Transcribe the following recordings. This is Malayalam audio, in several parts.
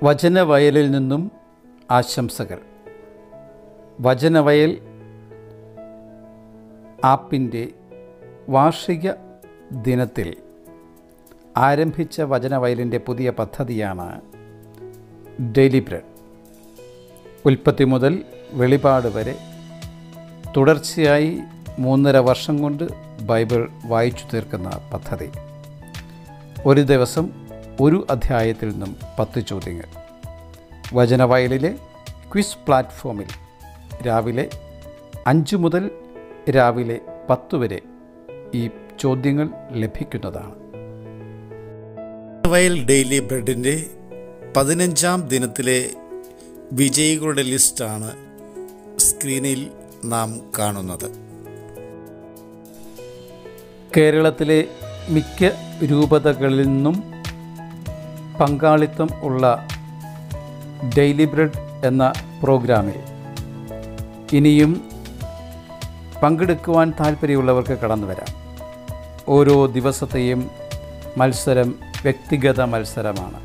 വചനവയലിൽ നിന്നും ആശംസകൾ വചനവയൽ ആപ്പിൻ്റെ വാർഷിക ദിനത്തിൽ ആരംഭിച്ച വചനവയലിൻ്റെ പുതിയ പദ്ധതിയാണ് ഡെയിലി ബ്രെഡ് ഉൽപ്പത്തി മുതൽ വെളിപാട് വരെ തുടർച്ചയായി മൂന്നര വർഷം കൊണ്ട് ബൈബിൾ വായിച്ചു തീർക്കുന്ന പദ്ധതി ഒരു ദിവസം ഒരു അധ്യായത്തിൽ നിന്നും പത്ത് ചോദ്യങ്ങൾ വചനവയലിലെ ക്വിസ് പ്ലാറ്റ്ഫോമിൽ രാവിലെ അഞ്ച് മുതൽ രാവിലെ പത്ത് വരെ ഈ ചോദ്യങ്ങൾ ലഭിക്കുന്നതാണ് വയൽ ഡെയിലി ബ്രെഡിൻ്റെ പതിനഞ്ചാം ദിനത്തിലെ വിജയികളുടെ ലിസ്റ്റാണ് സ്ക്രീനിൽ നാം കാണുന്നത് കേരളത്തിലെ മിക്ക രൂപതകളിൽ നിന്നും പങ്കാളിത്തം ഉള്ള ഡെയിലി ബ്രെഡ് എന്ന പ്രോഗ്രാമിൽ ഇനിയും പങ്കെടുക്കുവാൻ താല്പര്യമുള്ളവർക്ക് കടന്നു വരാം ഓരോ ദിവസത്തെയും മത്സരം വ്യക്തിഗത മത്സരമാണ്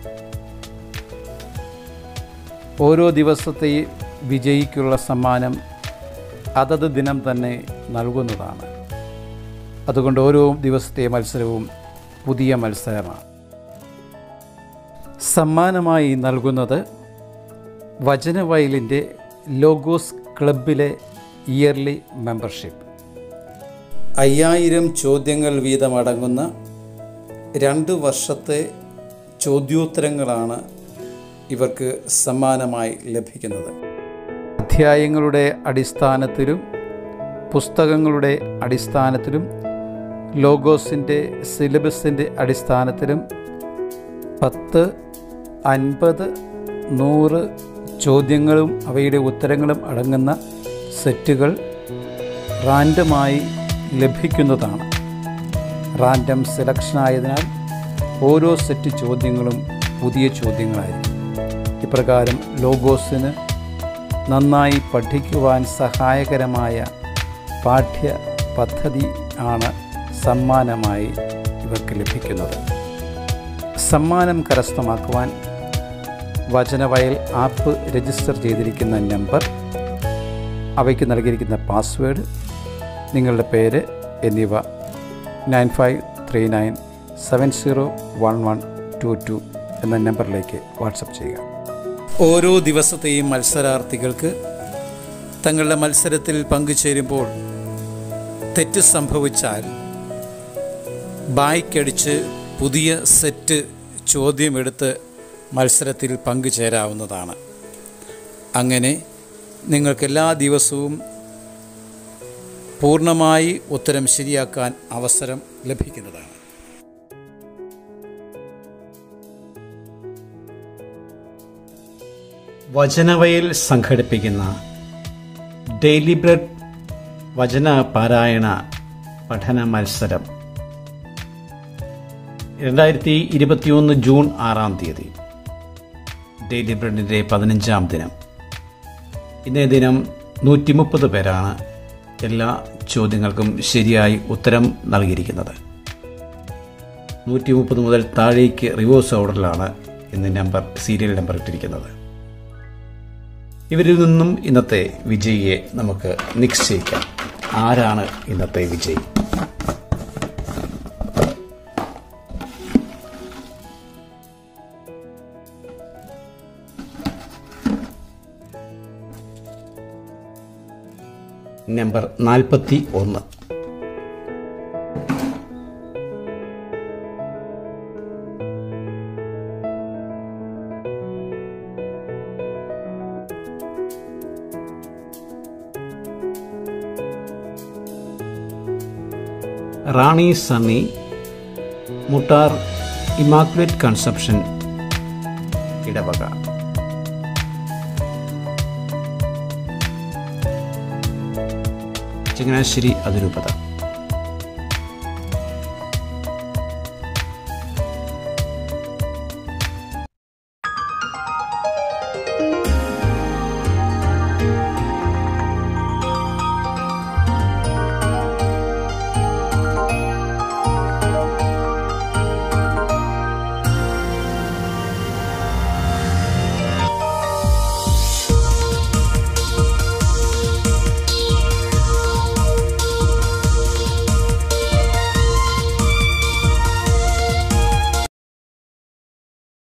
ഓരോ ദിവസത്തെയും വിജയിക്കുള്ള സമ്മാനം അതത് ദിനം തന്നെ നൽകുന്നതാണ് അതുകൊണ്ട് ഓരോ ദിവസത്തെ മത്സരവും പുതിയ മത്സരമാണ് സമ്മാനമായി നൽകുന്നത് വചനവയലിൻ്റെ ലോഗോസ് ക്ലബിലെ ഇയർലി മെമ്പർഷിപ്പ് അയ്യായിരം ചോദ്യങ്ങൾ വീതമടങ്ങുന്ന രണ്ട് വർഷത്തെ ചോദ്യോത്തരങ്ങളാണ് ഇവർക്ക് സമ്മാനമായി ലഭിക്കുന്നത് അധ്യായങ്ങളുടെ അടിസ്ഥാനത്തിലും പുസ്തകങ്ങളുടെ അടിസ്ഥാനത്തിലും ലോഗോസിൻ്റെ സിലബസിൻ്റെ അടിസ്ഥാനത്തിലും പത്ത് അൻപത് നൂറ് ചോദ്യങ്ങളും അവയുടെ ഉത്തരങ്ങളും അടങ്ങുന്ന സെറ്റുകൾ റാൻഡമായി ലഭിക്കുന്നതാണ് റാൻഡം സെലക്ഷൻ ആയതിനാൽ ഓരോ സെറ്റ് ചോദ്യങ്ങളും പുതിയ ചോദ്യങ്ങളായിരിക്കും ഇപ്രകാരം ലോഗോസിന് നന്നായി പഠിക്കുവാൻ സഹായകരമായ പാഠ്യ പദ്ധതി ആണ് സമ്മാനമായി ഇവർക്ക് ലഭിക്കുന്നത് സമ്മാനം കരസ്ഥമാക്കുവാൻ വചനവയൽ ആപ്പ് രജിസ്റ്റർ ചെയ്തിരിക്കുന്ന നമ്പർ അവയ്ക്ക് നൽകിയിരിക്കുന്ന പാസ്വേഡ് നിങ്ങളുടെ പേര് എന്നിവ nine five three nine seven zero one one two two എന്ന നമ്പറിലേക്ക് വാട്സപ്പ് ചെയ്യുക ഓരോ ദിവസത്തെയും മത്സരാർത്ഥികൾക്ക് തങ്ങളുടെ മത്സരത്തിൽ പങ്കുചേരുമ്പോൾ തെറ്റ് സംഭവിച്ചാൽ ബായ്ക്കടിച്ച് പുതിയ സെറ്റ് ചോദ്യമെടുത്ത് മത്സരത്തിൽ പങ്കുചേരാവുന്നതാണ് അങ്ങനെ നിങ്ങൾക്ക് എല്ലാ ദിവസവും പൂർണ്ണമായി ഉത്തരം ശരിയാക്കാൻ അവസരം ലഭിക്കുന്നതാണ് വചനവയൽ സംഘടിപ്പിക്കുന്ന ഡെയിലി ബ്രെഡ് വചന പാരായണ പഠന മത്സരം രണ്ടായിരത്തി ഇരുപത്തിയൊന്ന് ജൂൺ ആറാം തീയതി ഡെയിലി ബ്രെഡിൻ്റെ പതിനഞ്ചാം ദിനം ഇന്നേ ദിനം നൂറ്റി മുപ്പത് പേരാണ് എല്ലാ ചോദ്യങ്ങൾക്കും ശരിയായി ഉത്തരം നൽകിയിരിക്കുന്നത് നൂറ്റി മുപ്പത് മുതൽ താഴേക്ക് റിവേഴ്സ് ഓർഡറിലാണ് ഇന്ന് നമ്പർ സീരിയൽ നമ്പർ ഇട്ടിരിക്കുന്നത് ഇവരിൽ നിന്നും ഇന്നത്തെ വിജയിയെ നമുക്ക് നിശ്ചയിക്കാം ആരാണ് ഇന്നത്തെ വിജയി നമ്പർ നാൽപ്പത്തി ഒന്ന് റാണി സണ്ണി മുട്ടാർ ഇമാക്കുലേറ്റ് കൺസെപ്ഷൻ ഇടവക ചങ്ങനാശ്ശേരി അതിരൂപത